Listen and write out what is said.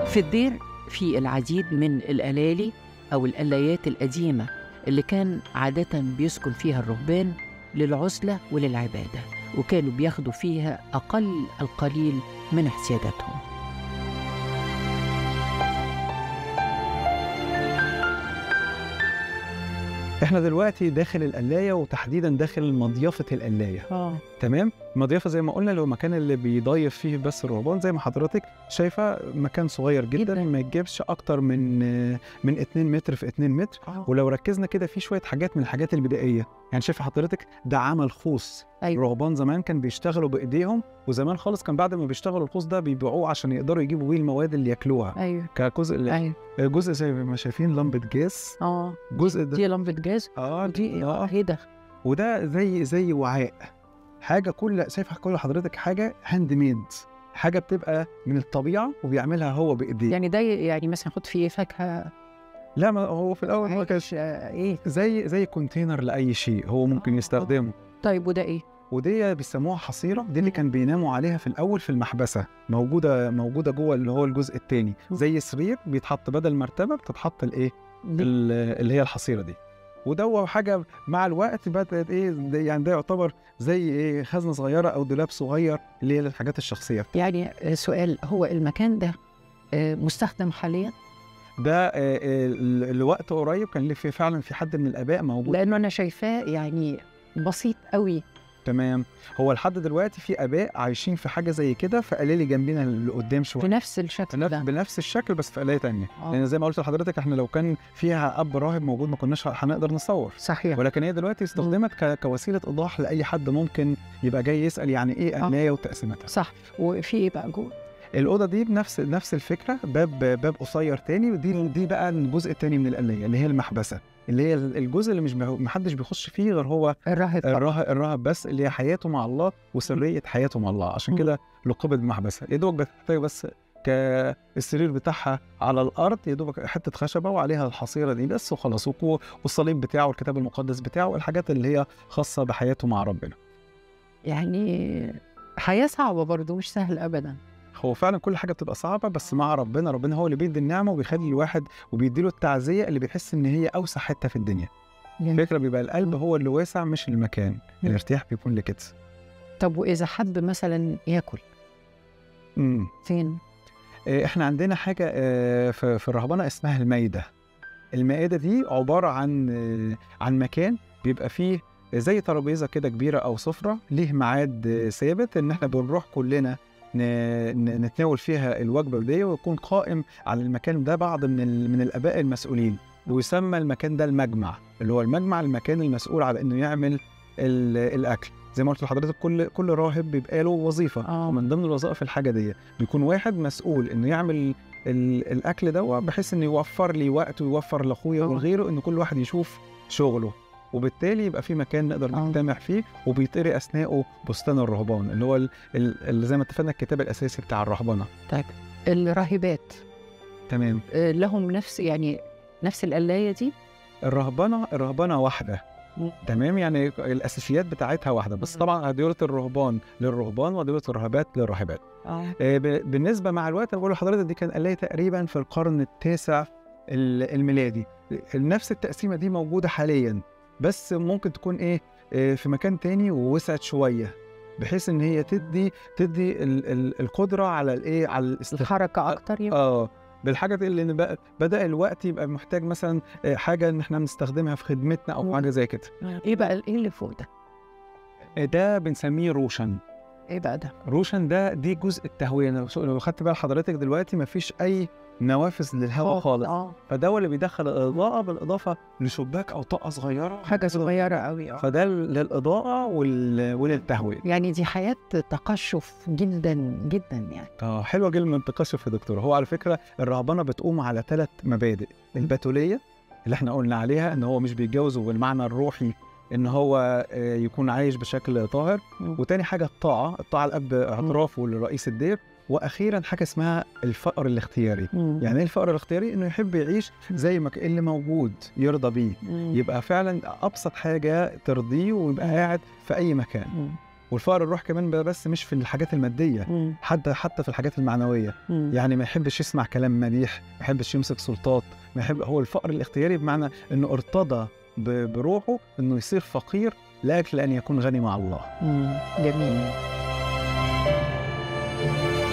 في الدير في العديد من الألالي أو القلايات القديمة اللي كان عادة بيسكن فيها الرهبان للعزلة وللعبادة وكانوا بياخدوا فيها أقل القليل من احتياجاتهم احنا دلوقتي داخل القلايه وتحديدا داخل مضيافه القلايه اه تمام المضيافه زي ما قلنا اللي هو المكان اللي بيضيف فيه بس الرهبان زي ما حضرتك شايفه مكان صغير جدا, جداً. جداً. ما يجيبش اكتر من من 2 متر في 2 متر ولو ركزنا كده في شويه حاجات من الحاجات البدائيه يعني شايفه حضرتك ده عمل خوص أيوة. الرهبان زمان كان بيشتغلوا بايديهم وزمان خالص كان بعد ما بيشتغلوا الخوص ده بيبيعوه عشان يقدروا يجيبوا بيه المواد اللي ياكلوها أيوه كجزء أيوه جزء زي ما شايفين لمبه جاز اه جزء ده دي لمبة جاز اه ودي اه ايه ده؟ وده زي زي وعاء حاجه كل شايف كل حضرتك حاجه هاند ميد حاجه بتبقى من الطبيعه وبيعملها هو بايديه يعني ده يعني مثلا يحط فيه فاكهة لا ما هو في الاول ما كانش عيش آه، ايه زي زي كونتينر لاي شيء هو ممكن آه. يستخدمه طيب وده ايه؟ ودي بيسموها حصيره دي اللي كان بيناموا عليها في الاول في المحبسه موجوده موجوده جوه اللي هو الجزء الثاني زي سرير بيتحط بدل مرتبه بتتحط الايه دي ال- اللي هي الحصيره دي وده هو حاجه مع الوقت بدات ايه ده يعني ده يعتبر زي ايه خزنه صغيره او دولاب صغير اللي هي للحاجات الشخصيه يعني آه، سؤال هو المكان ده آه، مستخدم حاليا؟ ده آه، آه، ل- لوقت قريب كان في فعلا في حد من الاباء موجود لأنه أنا شايفاه يعني بسيط قوي تمام هو لحد دلوقتي في اباء عايشين في حاجه زي كده في قليلي جنبنا اللي قدام شويه بنفس الشكل بنفس, ده بنفس الشكل بس في قلايه تانية آه. لان زي ما قلت لحضرتك احنا لو كان فيها اب راهب موجود ما كناش هنقدر نصور صحيح ولكن هي دلوقتي استخدمت ك- كوسيله ايضاح لاي حد ممكن يبقى جاي يسال يعني ايه آه. قلايه وتقسيمتها صح وفي ايه بقى جوه؟ الاوضه دي بنفس نفس الفكره باب باب قصير تاني ودي دي بقى الجزء التاني من القلايه اللي هي المحبسه اللي هي الجزء اللي مش بي- محدش بيخش فيه غير هو الراهب طبعاً. الراهب الراهب بس اللي هي حياته مع الله وسريه حياته مع الله عشان مم. كده لقبت بمحبسه يا دوبك بتحتاج بس كالسرير بتاعها على الارض يا دوبك حته خشبه وعليها الحصيره دي بس وخلاص وكو- والصليب بتاعه والكتاب المقدس بتاعه الحاجات اللي هي خاصه بحياته مع ربنا يعني حياة صعبة برضو مش سهل أبدا هو فعلا كل حاجه بتبقى صعبه بس مع ربنا ربنا هو اللي بيدي النعمه وبيخلي الواحد وبيديله التعزيه اللي بيحس ان هي اوسع حته في الدنيا جميل. الفكره بيبقى القلب هو اللي واسع مش المكان مم. الارتياح بيكون لكده طب وإذا حب مثلا ياكل امم فين؟ آه، احنا عندنا حاجه آه، في في الرهبنه اسمها المائده المائده دي عباره عن آه، عن مكان بيبقى فيه زي ترابيزه كده كبيره او سفره ليه ميعاد آه، ثابت ان احنا بنروح كلنا ن- ن- نتناول فيها الوجبه دي ويكون قائم على المكان ده بعض من ال- من الاباء المسؤولين ويسمى المكان ده المجمع اللي هو المجمع المكان المسؤول على انه يعمل ال- الاكل زي ما قلت لحضرتك كل كل راهب بيبقى له وظيفه آه. ومن ضمن الوظائف الحاجه دي بيكون واحد مسؤول انه يعمل ال- الاكل ده بحيث انه يوفر لي وقت ويوفر لاخويا آه. ولغيره ان كل واحد يشوف شغله وبالتالي يبقى في مكان نقدر آه. نجتمع فيه وبيطري اثناءه بستان الرهبان اللي هو ال- ال- اللي زي ما اتفقنا الكتاب الاساسي بتاع الرهبنه طيب الراهبات تمام آه، لهم نفس يعني نفس القلاية دي الرهبنه الرهبنه واحده مم. تمام يعني الاساسيات بتاعتها واحده بس مم. طبعا ادوره الرهبان للرهبان وادوره الراهبات للراهبات اه آه، ب- بالنسبه مع الوقت أنا بقول لحضرتك دي كان قلايه تقريبا في القرن التاسع ال- الميلادي نفس التقسيمه دي موجوده حاليا بس ممكن تكون ايه آه، في مكان تاني ووسعت شويه بحيث ان هي تدي تدي ال- ال- القدره على الايه على الاستخدام الحركة أكتر يبقى اه بالحاجه دي لان بقى بدا الوقت يبقى محتاج مثلا آه، حاجه ان احنا نستخدمها في خدمتنا او مم. حاجه زي كده إيه بقى إيه اللي فوق ده؟ آه، ده بنسميه روشن إيه بقى ده؟ روشن ده دي جزء التهويه لو لو خدت بال حضرتك دلوقتي مفيش اي نوافذ للهواء خالص اه فده هو اللي بيدخل الاضاءه بالاضافه لشباك او طاقه صغيره حاجة صغيرة قوي اه فده للاضاءه وال... وللتهويه يعني دي حياة تقشف جدا جدا يعني اه حلوه كلمه التقشف يا دكتور هو على فكره الرهبنه بتقوم على ثلاث مبادئ البتوليه اللي احنا قلنا عليها ان هو مش بيتجوز بالمعنى الروحي ان هو آه، يكون عايش بشكل طاهر مم. وتاني حاجه الطاعه الطاعه الاب اعترافه لرئيس الدير واخيرا حاجه اسمها الفقر الاختياري مم. يعني ايه الفقر الاختياري انه يحب يعيش زي ما ك- اللي موجود يرضى بيه مم. يبقى فعلا ابسط حاجه ترضيه ويبقى قاعد في اي مكان مم. والفقر الروح كمان بقى بس مش في الحاجات الماديه مم. حتى حتى في الحاجات المعنويه مم. يعني ما يحبش يسمع كلام مديح ما يحبش يمسك سلطات ما يحب هو الفقر الاختياري بمعنى انه ارتضى ب- بروحه انه يصير فقير لاجل ان يكون غني مع الله مم. جميل